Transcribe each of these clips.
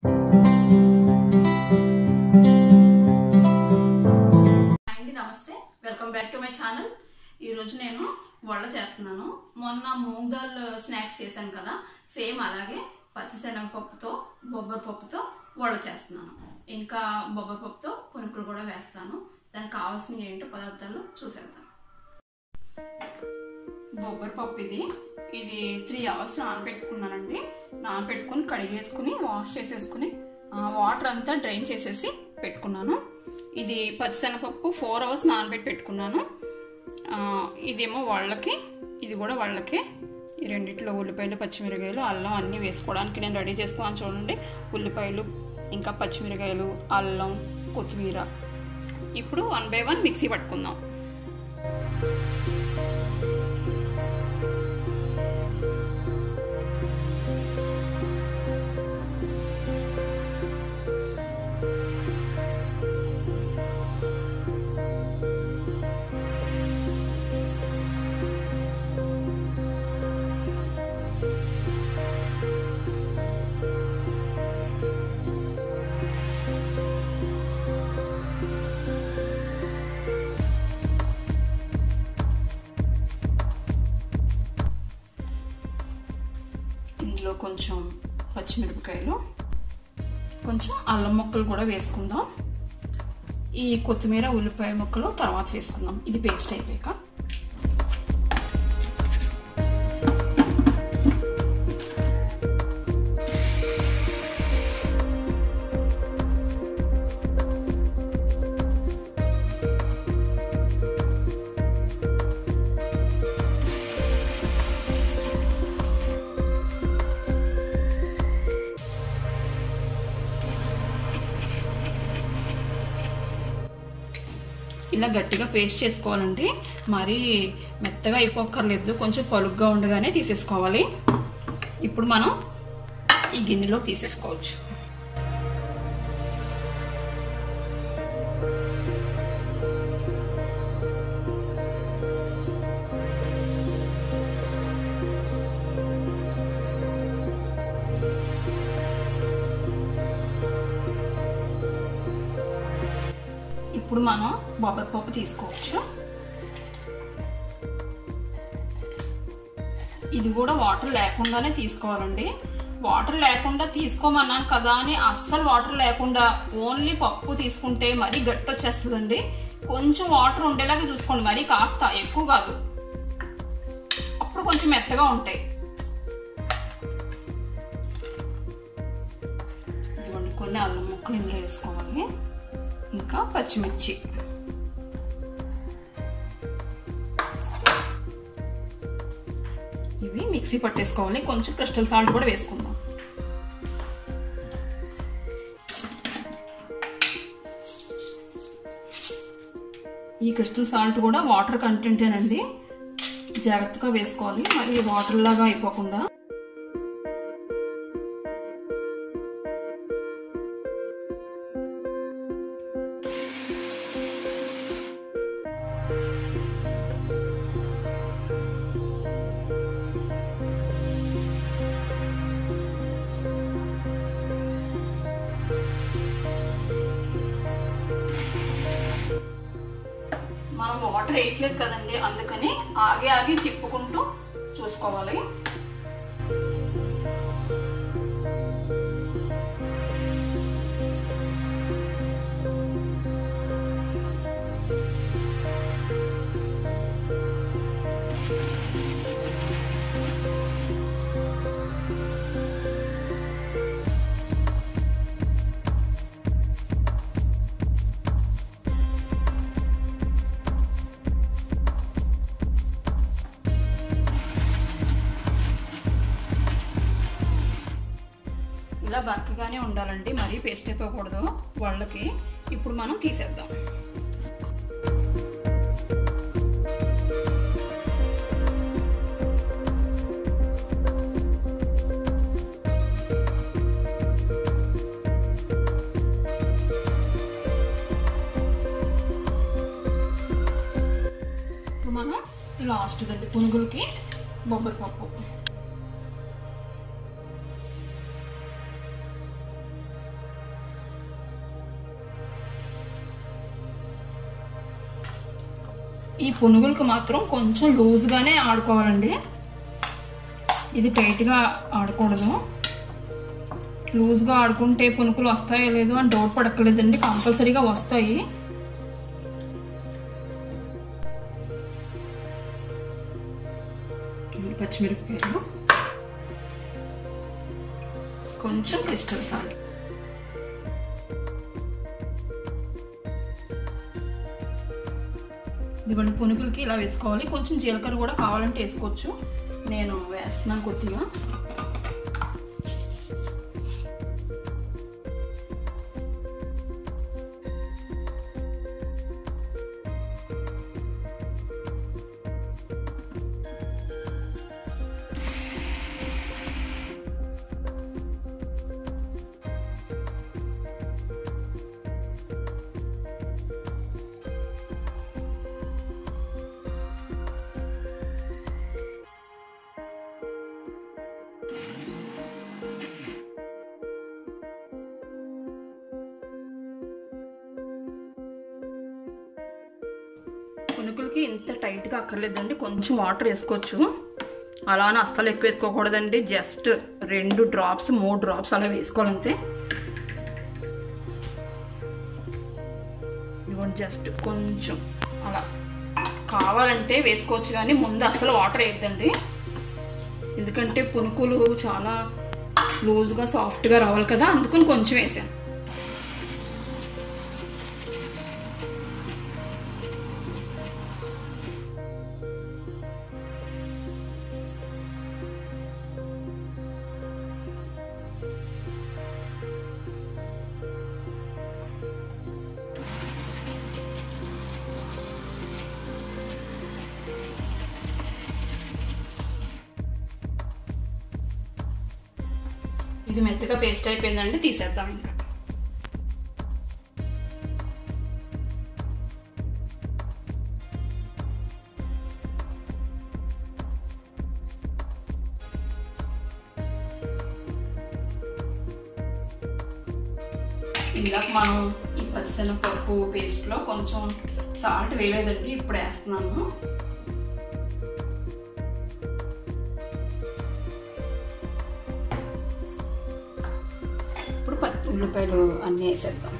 hi అండి నమస్తే welcome back to my channel ఈరోజు నేను వడ చేస్తున్నాను మొన్న మూంగ్ దాల్ స్నాక్స్ చేశాను కదా సేమ్ అలాగే పచ్చిశనగపప్పుతో బొబ్బరి పప్పుతో వడ చేస్తున్నాను ఇంకా బొబ్బరి పప్పుతో పునుకులు కూడా వేస్తాను దానికి కావాల్సిన ఏంటో పదార్థాలు చూసేద్దాం బొబ్బరి పప్పు ఇది ఇది త్రీ అవర్స్ నానబెట్టుకున్నానండి నానబెట్టుకుని కడిగేసుకుని వాష్ చేసేసుకుని వాటర్ అంతా డ్రైన్ చేసేసి పెట్టుకున్నాను ఇది పచ్చిశనగపప్పు ఫోర్ అవర్స్ నానబెట్టి పెట్టుకున్నాను ఆ, ఇదేమో వాళ్ళకి ఇది కూడా వాళ్ళకే ఈ రెండిట్లో ఉల్లిపాయలు పచ్చిమిరకాయలు అల్లం అన్నీ వేసుకోవడానికి నేను రెడీ చేసుకున్నాను చూడండి ఉల్లిపాయలు ఇంకా పచ్చిమిరకాయలు అల్లం కొత్తిమీర ఇప్పుడు వన్ బై వన్ మిక్సీ పట్టుకుందాం ఇందులో కొంచెం పచ్చిమిరపకాయలు కొంచెం అల్లం ముక్కలు కూడా వేసుకుందాం ఈ కొత్తిమీర ఉల్లిపాయ ముక్కలు తర్వాత వేసుకుందాం ఇది పేస్ట్ అయిపోయాక ఇలా గట్టిగా పేస్ట్ చేసుకోవాలండి మరీ మెత్తగా అయిపోక్కర్లేదు కొంచెం పలుగ్గా ఉండగానే తీసేసుకోవాలి ఇప్పుడు మనం ఈ గిన్నెలోకి తీసేసుకోవచ్చు ఇప్పుడు మనం బొబ్బరి పప్పు తీసుకోవచ్చు ఇది కూడా వాటర్ లేకుండానే తీసుకోవాలండి వాటర్ లేకుండా తీసుకోమన్నాను కదా అని అస్సలు వాటర్ లేకుండా ఓన్లీ పప్పు తీసుకుంటే మరీ గట్టి వచ్చేస్తుందండి కొంచెం వాటర్ ఉండేలాగా చూసుకోండి మరీ కాస్త ఎక్కువ కాదు అప్పుడు కొంచెం మెత్తగా ఉంటాయి ఇదిగోండి కొన్ని అల్లం ముక్కలు ఇందులో వేసుకోవాలి ఇంకా పచ్చిమిర్చి ఇవి మిక్సీ పట్టేసుకోవాలి కొంచెం క్రిస్టల్ సాల్ట్ కూడా వేసుకుందాం ఈ క్రిస్టల్ సాల్ట్ కూడా వాటర్ కంటెంటేనండి జాగ్రత్తగా వేసుకోవాలి మరి వాటర్ లాగా అయిపోకుండా మనం వాటర్ వేయట్లేదు కదండి అందుకని ఆగి ఆగి తిప్పుకుంటూ చూసుకోవాలి ఇలా బరకగానే ఉండాలండి మరీ పేస్ట్ అయిపోకూడదు వాళ్ళకి ఇప్పుడు మనం తీసేద్దాం ఇప్పుడు మనం లాస్ట్ దండి పునుగులకి బొబ్బరి పప్పు ఈ పునుగులకు మాత్రం కొంచెం లూజ్గానే ఆడుకోవాలండి ఇది టైట్గా ఆడకూడదు లూజ్గా ఆడుకుంటే పునుకులు వస్తాయో లేదో అని డౌట్ పడక్కర్లేదండి కంపల్సరీగా వస్తాయి పచ్చిమిరపకాయలు కొంచెం క్రిస్టల్ సాల్ట్ ఇదిగోండి పునుకులకి ఇలా వేసుకోవాలి కొంచెం జీలకర్ర కూడా కావాలంటే వేసుకోవచ్చు నేను వేస్తున్నాను కొద్దిగా పునుకులకి ఇంత టైట్గా అక్కర్లేదండి కొంచెం వాటర్ వేసుకోవచ్చు అలానే అస్సలు ఎక్కువ వేసుకోకూడదండి జస్ట్ రెండు డ్రాప్స్ మూడు డ్రాప్స్ అలా వేసుకోవాలంతే ఇదిగోండి జస్ట్ కొంచెం అలా కావాలంటే వేసుకోవచ్చు కానీ ముందు అస్సలు వాటర్ వేయద్దండి ఎందుకంటే పునుకులు చాలా లూజ్గా సాఫ్ట్గా రావాలి కదా అందుకని కొంచెం వేసాను ఇది మెత్తగా పేస్ట్ అయిపోయిందండి తీసేద్దాం ఇంకా ఇందాక మనం ఈ పచ్చిశనగపప్పు పేస్ట్లో కొంచెం సాల్ట్ వేయలేదండి ఇప్పుడు వేస్తున్నాను ఇప్పుడు పచ్చి ఉల్లిపాయలు అన్నీ వేసేద్దాం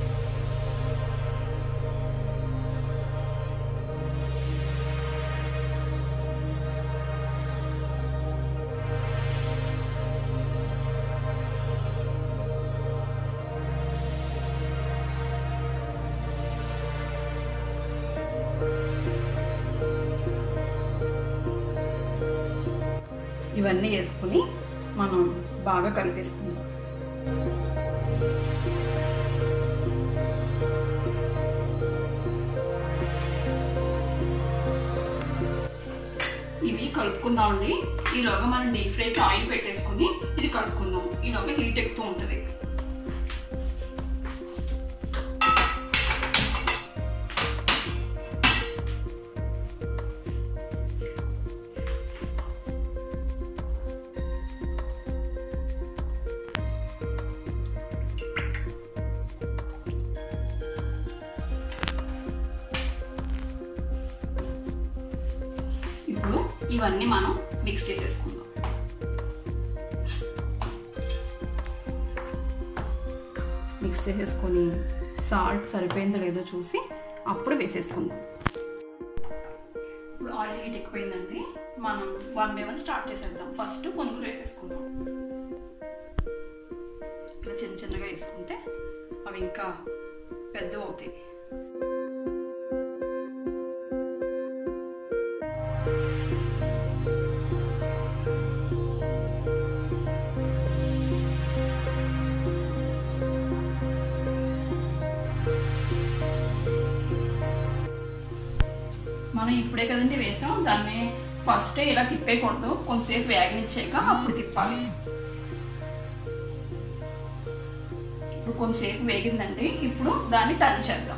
ఇవన్నీ వేసుకుని మనం బాగా కలిపేసుకుందాం ఇవి కలుపుకుందామండి ఈలోగా మనం డీప్ ఫ్రైకి ఆయిల్ పెట్టేసుకుని ఇది కలుపుకుందాం ఈలోగా హీట్ ఎక్కుతూ ఉంటుంది ఇప్పుడు ఇవన్నీ మనం మిక్స్ చేసేసుకుందాం మిక్స్ చేసేసుకొని సాల్ట్ సరిపోయిందో లేదో చూసి అప్పుడు వేసేసుకుందాం ఇప్పుడు ఆయిల్ హీట్ ఎక్కువైందండి మనం వన్ బై వన్ స్టార్ట్ చేసేద్దాం ఫస్ట్ పునుగులు వేసేసుకుందాం ఇట్లా చిన్న చిన్నగా వేసుకుంటే అవి ఇంకా పెద్ద అవుతాయి మనం ఇప్పుడే కదండి వేసాం దాన్ని ఫస్ట్ ఇలా తిప్పేయకూడదు కొంతసేపు వేగనిచ్చాక అప్పుడు తిప్పాలి ఇప్పుడు కొంతసేపు వేగిందండి ఇప్పుడు దాన్ని టర్న్ చేద్దాం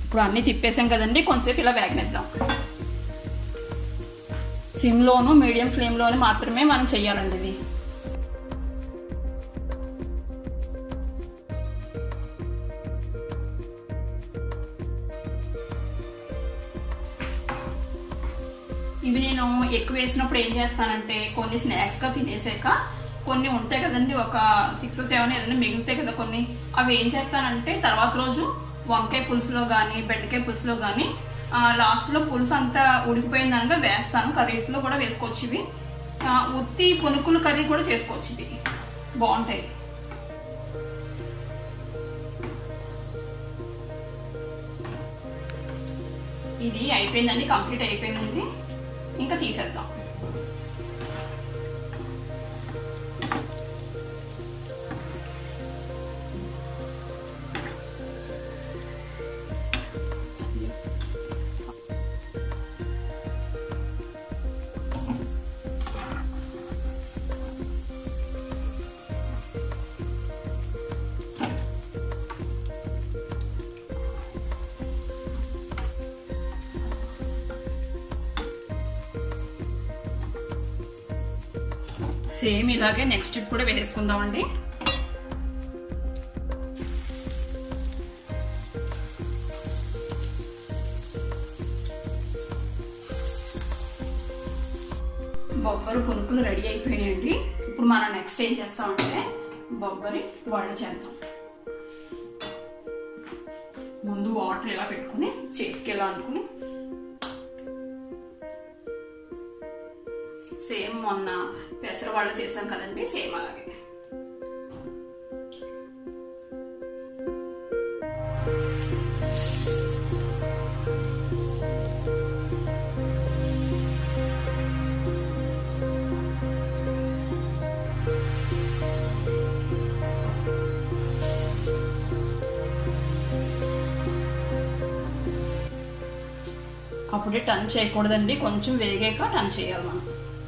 ఇప్పుడు అన్నీ తిప్పేసాం కదండి కొంచెంసేపు ఇలా వేగనిద్దాం సిమ్లోను మీడియం ఫ్లేమ్లోను మాత్రమే మనం చెయ్యాలండి ఇది ఇవి నేను ఎక్కువ వేసినప్పుడు ఏం చేస్తానంటే కొన్ని స్నాక్స్గా తినేసాక కొన్ని ఉంటాయి కదండి ఒక సిక్స్ సెవెన్ ఏదైనా మిగులుతాయి కదా కొన్ని అవి ఏం చేస్తానంటే తర్వాత రోజు వంకాయ పులుసులో కానీ బెండకాయ పులుసులో కానీ లాస్ట్లో పులుసు అంతా ఉడికిపోయిందనగా వేస్తాను కర్రీస్లో కూడా వేసుకోవచ్చు ఇవి ఆ, ఉత్తి పునుకులు కర్రీ కూడా చేసుకోవచ్చు ఇవి బాగుంటాయి ఇది అయిపోయిందండి కంప్లీట్ అయిపోయిందండి ఇంకా తీసేద్దాం సేమ్ ఇలాగే నెక్స్ట్ కూడా వేసుకుందామండి బొబ్బరి పునుకులు రెడీ అయిపోయినాయండి ఇప్పుడు మనం నెక్స్ట్ ఏం చేస్తామంటే బొబ్బరి వాళ్ళు చేద్దాం ముందు వాటర్ ఇలా పెట్టుకుని చేతికి ఇలా అనుకుని సేమ్ మొన్న పెసర వాళ్ళు చేసాం కదండి సేమ్ అలాగే అప్పుడే టర్న్ చేయకూడదండి కొంచెం వేగాక టర్న్ చేయాలి మనం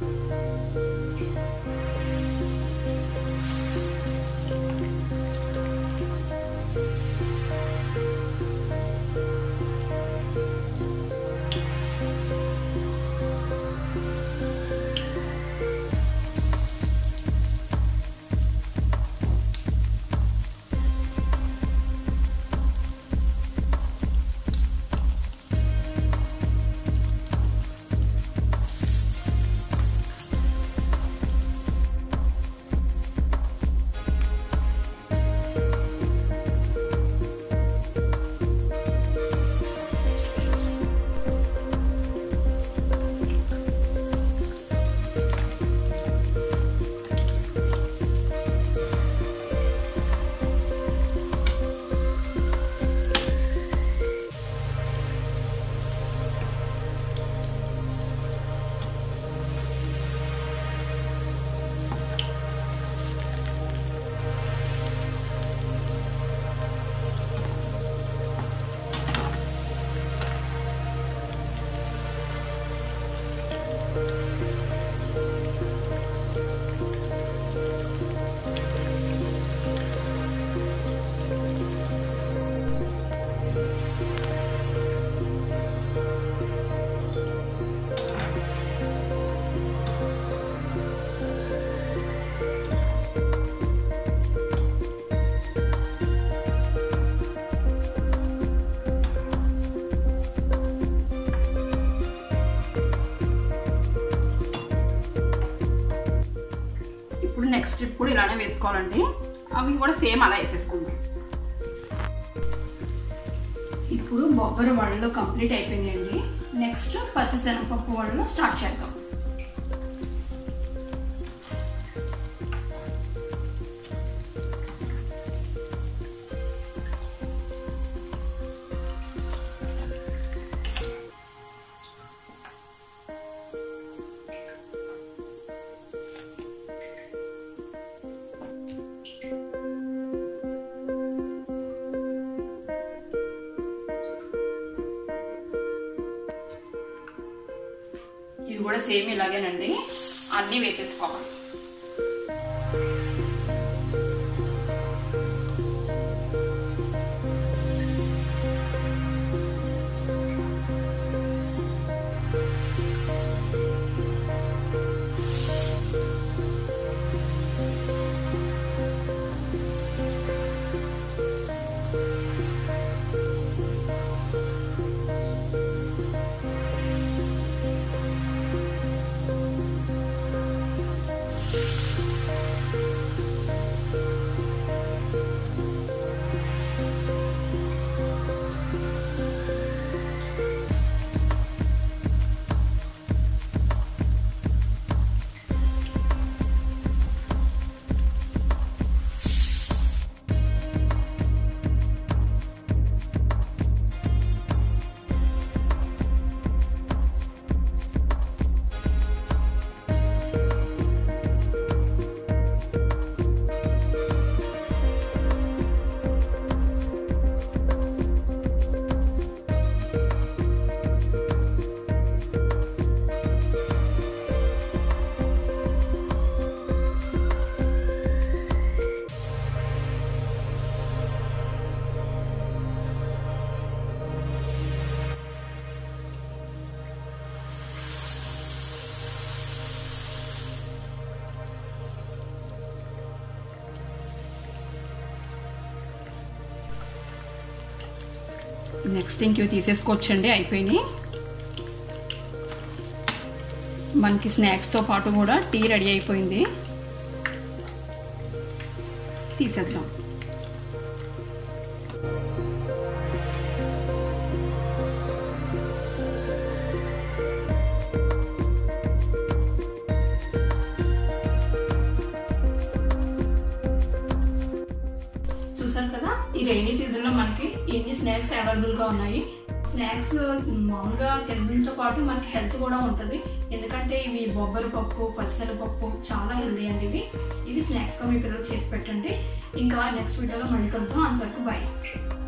ఇప్పుడు నెక్స్ట్ ట్రిప్ కూడా ఇలానే వేసుకోవాలండి అవి కూడా సేమ్ అలా వేసేసుకుందాం ఇప్పుడు బొబ్బరి వడలు కంప్లీట్ అయిపోయినాయండి నెక్స్ట్ పచ్చిశనగపప్పు వడలు స్టార్ట్ చేద్దాం ఇవి కూడా సేమ్ ఇలాగేనండి అన్నీ వేసేసుకోవాలి నెక్స్ట్ ఇంక ఇవి తీసేసుకోవచ్చండి అయిపోయినాయి మనకి స్నాక్స్తో పాటు కూడా టీ రెడీ అయిపోయింది తీసేద్దాం చూసారు కదా ఈ రైనీ సీజన్లో మనకి ఎన్ని స్నాక్స్ అవైలబుల్గా ఉన్నాయి స్నాక్స్ మామూలుగా తినడంతో పాటు మనకి హెల్త్ కూడా ఉంటుంది ఎందుకంటే ఇవి బొబ్బరి పప్పు పచ్చల పప్పు చాలా హెల్దీ అండి ఇవి ఇవి స్నాక్స్గా మీ పిల్లలు చేసి పెట్టండి ఇంకా నెక్స్ట్ వీడియోలో మళ్ళీ కలుద్దాం అంతవరకు బాయ్